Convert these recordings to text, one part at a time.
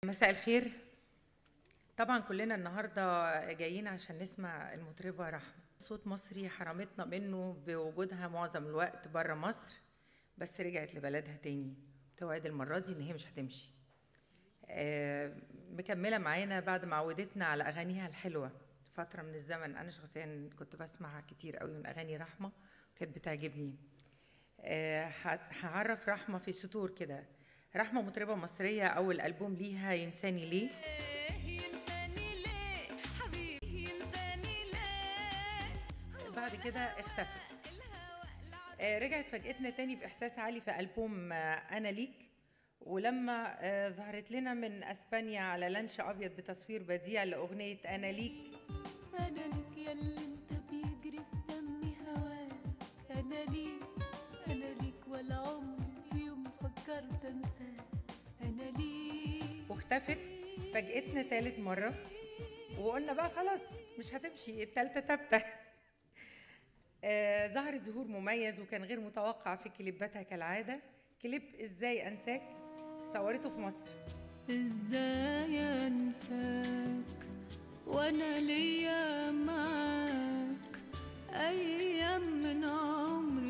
مساء الخير طبعا كلنا النهارده جايين عشان نسمع المطربه رحمه صوت مصري حرمتنا منه بوجودها معظم الوقت بره مصر بس رجعت لبلدها تاني توعد المره دي ان هي مش هتمشي آه، مكمله معانا بعد ما عودتنا على اغانيها الحلوه فتره من الزمن انا شخصيا كنت بسمع كتير قوي من اغاني رحمه كانت بتعجبني آه، ه- هعرف رحمه في سطور كده رحمه مطربه مصريه اول البوم ليها ينساني ليه ينساني ليه حبيبي ينساني ليه بعد كده اختفت آه، رجعت فاجأتنا تاني بإحساس عالي في ألبوم آه، أنا ليك ولما آه، ظهرت لنا من أسبانيا على لانش أبيض بتصوير بديع لأغنية أنا ليك انا ليك ياللي انت بيجري في دمي هواك انا ليك انا ليك ولا عمري في يوم فكرت انساك انا ليك واختفت فاجأتنا تالت مرة وقلنا بقى خلاص مش هتمشي التالتة تابتة آه، ظهرت ظهور مميز وكان غير متوقع في كليباتها كالعادة كليب ازاي انساك صورته في مصر ازاي انساك وانا ليا معاك ايام من عمري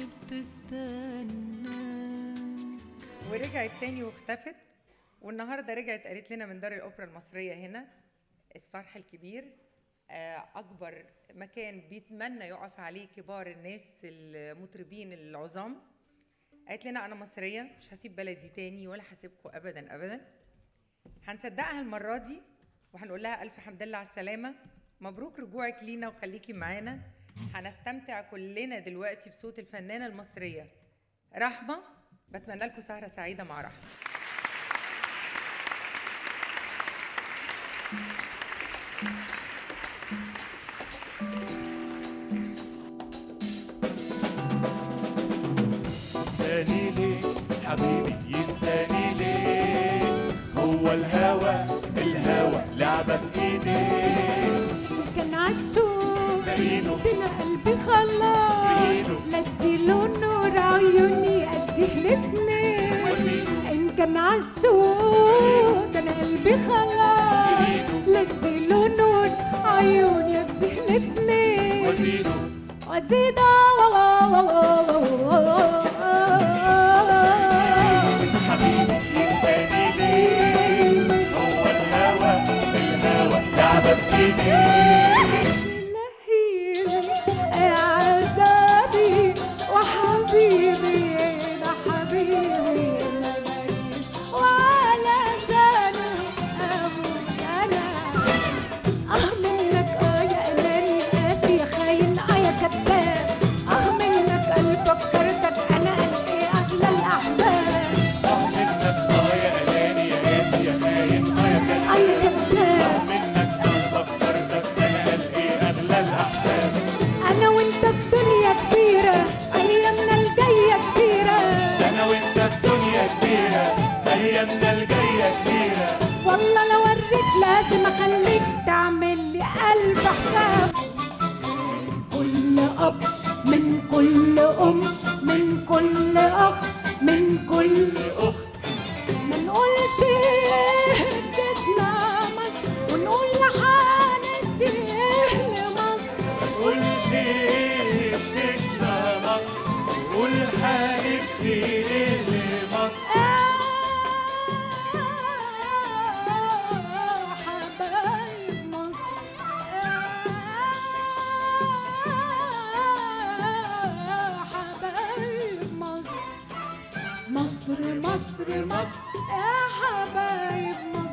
بتستناك ورجعت تاني واختفت والنهارده رجعت قالت لنا من دار الاوبرا المصريه هنا الصرح الكبير آه، اكبر مكان بيتمنى يقف عليه كبار الناس المطربين العظام قالت لنا انا مصريه مش هسيب بلدي تاني ولا هسيبكم ابدا ابدا هنصدقها المره دي وهنقول لها الف حمد لله على السلامه مبروك رجوعك لينا وخليكي معانا هنستمتع كلنا دلوقتي بصوت الفنانه المصريه رحمه بتمنى لكم سهره سعيده مع رحمه ينساني ليه حبيبي ينساني ليه هو الهوى الهوى لعبة في ايديه كان عالشوق بعينه ده انا قلبي خلاص بعينه. لا اديله نور عيوني اديه الاتنين وزينه. ان كان عالشوق ده انا قلبي خلاص بعينه. لا اديله نور عيوني اديه الاتنين وزينه وزيده حبيبي ينساني ليه هو الهوى الهوى لعبة في ايديه لهيب يا عذابي وحبيبي ده حبيبي انا غريب وعلشان اموت انا اه منك اه يا اناني قاسي يا خاين اه يا كذاب اه منك قلب فكرتك انا قال ايه اغلى الاحباب اه منك اه يا اناني يا قاسي يا خاين اه يا كذاب اه يا كذاب اه منك اه فكرتك انا قال ايه اغلى الاحباب انا وانت في دنيا كبيره ايامنا الجايه كتيره ده انا وانت في دنيا كبيرة ايامنا الجاية كبيرة والله لو اوريك لازم اخليك تعمل لي الف حساب كل اب من كل ام من كل اخ من كل اخت ما نقولش جدنا مصر ونقول لحنديه لمصر كل شيء بيتنا مصر قول حبيبتي لمصر حبايب مصر حبايب مصر مصر مصر مصر يا حبايب